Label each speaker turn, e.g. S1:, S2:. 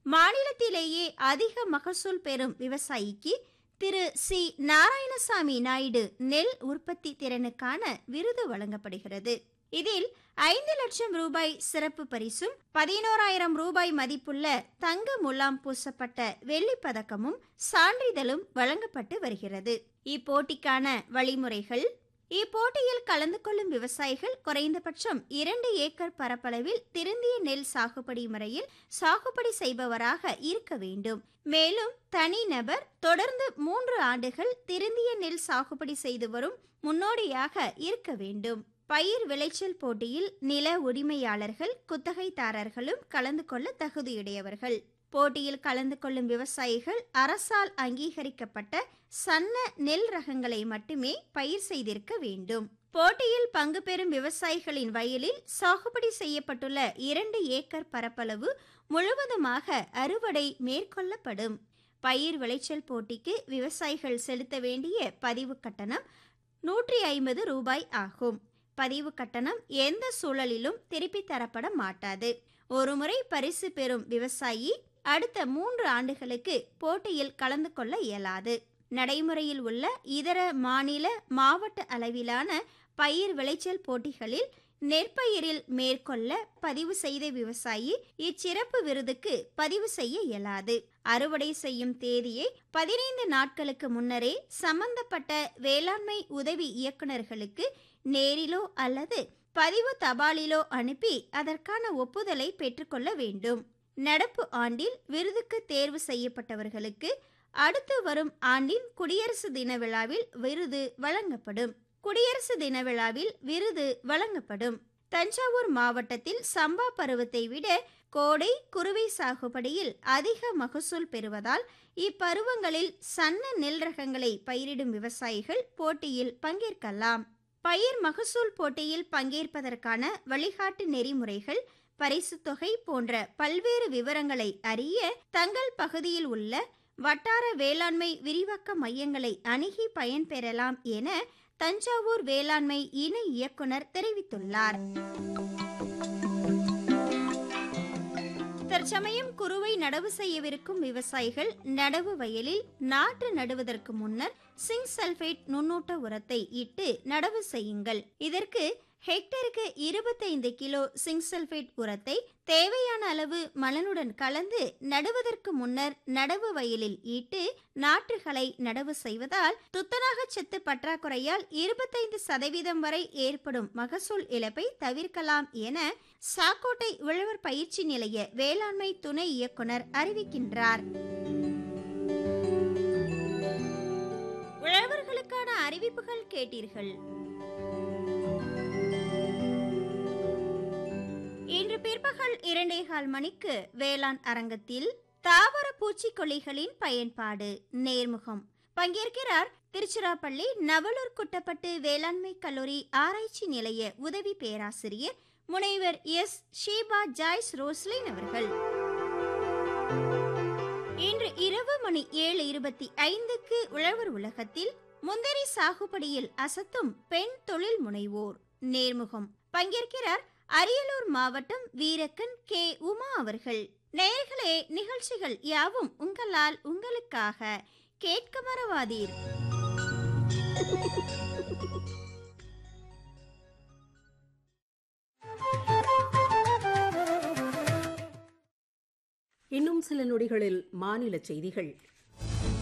S1: மாநிலத்திலேயே அதிக மகசூல் பெறும் விவசாயிக்கு திரு சி நாராயணசாமி நாயுடு நெல் உற்பத்தி திறனுக்கான விருது வழங்கப்படுகிறது இதில் ஐந்து லட்சம் ரூபாய் சிறப்பு பரிசும் பதினோராயிரம் ரூபாய் மதிப்புள்ள தங்க முலாம் பூசப்பட்ட வெள்ளிப் பதக்கமும் சான்றிதழும் வழங்கப்பட்டு வருகிறது இப்போட்டிக்கான வழிமுறைகள் இப்போட்டியில் கலந்து கொள்ளும் விவசாயிகள் குறைந்தபட்சம் இரண்டு ஏக்கர் பரப்பளவில் திருந்திய நெல் சாகுபடி முறையில் சாகுபடி செய்பவராக இருக்க வேண்டும் மேலும் தனிநபர் தொடர்ந்து மூன்று ஆண்டுகள் திருந்திய நெல் சாகுபடி செய்து வரும் முன்னோடியாக இருக்க வேண்டும் பயிர் விளைச்சல் போட்டியில் நில உரிமையாளர்கள் குத்தகைதாரர்களும் கலந்து கொள்ள தகுதியுடையவர்கள் போட்டியில் கலந்து கொள்ளும் விவசாயிகள் அரசால் அங்கீகரிக்கப்பட்ட சன்ன நெல் ரகங்களை மட்டுமே பயிர் செய்திருக்க வேண்டும் போட்டியில் பங்கு பெறும் விவசாயிகளின் வயலில் சாகுபடி செய்யப்பட்டுள்ள இரண்டு ஏக்கர் பரப்பளவு முழுவதுமாக அறுவடை மேற்கொள்ளப்படும் பயிர் விளைச்சல் போட்டிக்கு விவசாயிகள் செலுத்த வேண்டிய பதிவு கட்டணம் நூற்றி ஐம்பது ரூபாய் ஆகும் பதிவு கட்டணம் எந்த சூழலிலும் திருப்பி தரப்பட மாட்டாது ஒருமுறை பரிசு பெறும் விவசாயி அடுத்த மூன்று ஆண்டுகளுக்கு போட்டியில் கலந்து கொள்ள இயலாது நடைமுறையில் உள்ள இதர மாநில மாவட்ட அளவிலான பயிர் விளைச்சல் போட்டிகளில் நெற்பயிரில் மேற்கொள்ள பதிவு செய்த விவசாயி இச்சிறப்பு விருதுக்கு பதிவு செய்ய இயலாது அறுவடை செய்யும் தேதியை பதினைந்து நாட்களுக்கு முன்னரே சம்பந்தப்பட்ட வேளாண்மை உதவி இயக்குநர்களுக்கு நேரிலோ அல்லது பதிவு தபாலிலோ அனுப்பி அதற்கான ஒப்புதலை பெற்றுக்கொள்ள வேண்டும் நடப்பு ஆண்டில் விருதுக்கு தேர்வு செய்யப்பட்டவர்களுக்கு அடுத்து வரும் ஆண்டின் குடியரசு தின விழாவில் விருது வழங்கப்படும் குடியரசு தின விழாவில் விருது வழங்கப்படும் தஞ்சாவூர் மாவட்டத்தில் சம்பா பருவத்தை விட கோடை குறுவை சாகுபடியில் அதிக மகசூல் பெறுவதால் இப்பருவங்களில் சன்ன நெல் ரகங்களை பயிரிடும் விவசாயிகள் போட்டியில் பங்கேற்கலாம் பயிர் மகசூல் போட்டியில் பங்கேற்பதற்கான வழிகாட்டு நெறிமுறைகள் பரிசு தொகை போன்ற பல்வேறு விவரங்களை அறிய தங்கள் பகுதியில் உள்ள வட்டார வேளாண்மை விரிவாக்க மையங்களை அணுகி பயன்பெறலாம் என தஞ்சாவூர் வேளாண்மை இணை இயக்குனர் தெரிவித்துள்ளார் தற்சமயம் குறுவை நடவு செய்யவிருக்கும் விவசாயிகள் நடவு வயலில் நாற்று நடுவதற்கு முன்னர் சிங்க் சல்பேட் நுண்ணூட்ட உரத்தை இட்டு நடவு செய்யுங்கள் இதற்கு ஹெக்டருக்கு இருபத்தைந்து கிலோ சிங்க் சல்பேட் உரத்தை தேவையான அளவு மணலுடன் கலந்து நடுவதற்கு முன்னர் நடவு வயலில் ஈட்டு நாற்றுகளை நடவு செய்வதால் துத்தநாக சத்து பற்றாக்குறையால் இருபத்தைந்து சதவீதம் வரை ஏற்படும் மகசூல் இழப்பை தவிர்க்கலாம் என சாக்கோட்டை உழவர் பயிற்சி நிலைய வேளாண்மை துணை இயக்குனர் அறிவிக்கின்றார் உழவர்களுக்கான அறிவிப்புகள் கேட்டீர்கள் இன்று பிற்பகல் இரண்டேகால் மணிக்கு வேளாண் அரங்கத்தில் தாவர பூச்சிக்கொல்லிகளின் பயன்பாடு நேர்முகம் பங்கேற்கிறார் திருச்சிராப்பள்ளி நவலூர் குட்டப்பட்டு வேளாண்மை கல்லூரி ஆராய்ச்சி நிலைய உதவி பேராசிரியர் முனைவர் எஸ் ஷீபா ஜாய்ஸ் ரோஸ்லின் அவர்கள் இன்று இரவு மணி ஏழு இருபத்தி ஐந்துக்கு உழவர் உலகத்தில் முந்திரி சாகுபடியில் அசத்தும் பெண் தொழில் முனைவோர் நேர்முகம் பங்கேற்கிறார் அரியலூர் மாவட்டம் வீரக்கன் கே உமா அவர்கள் நேயர்களே நிகழ்ச்சிகள் யாவும் உங்களால் உங்களுக்காக கேட்க மறவாதீர்
S2: இன்னும் சில நொடிகளில் மாநில செய்திகள்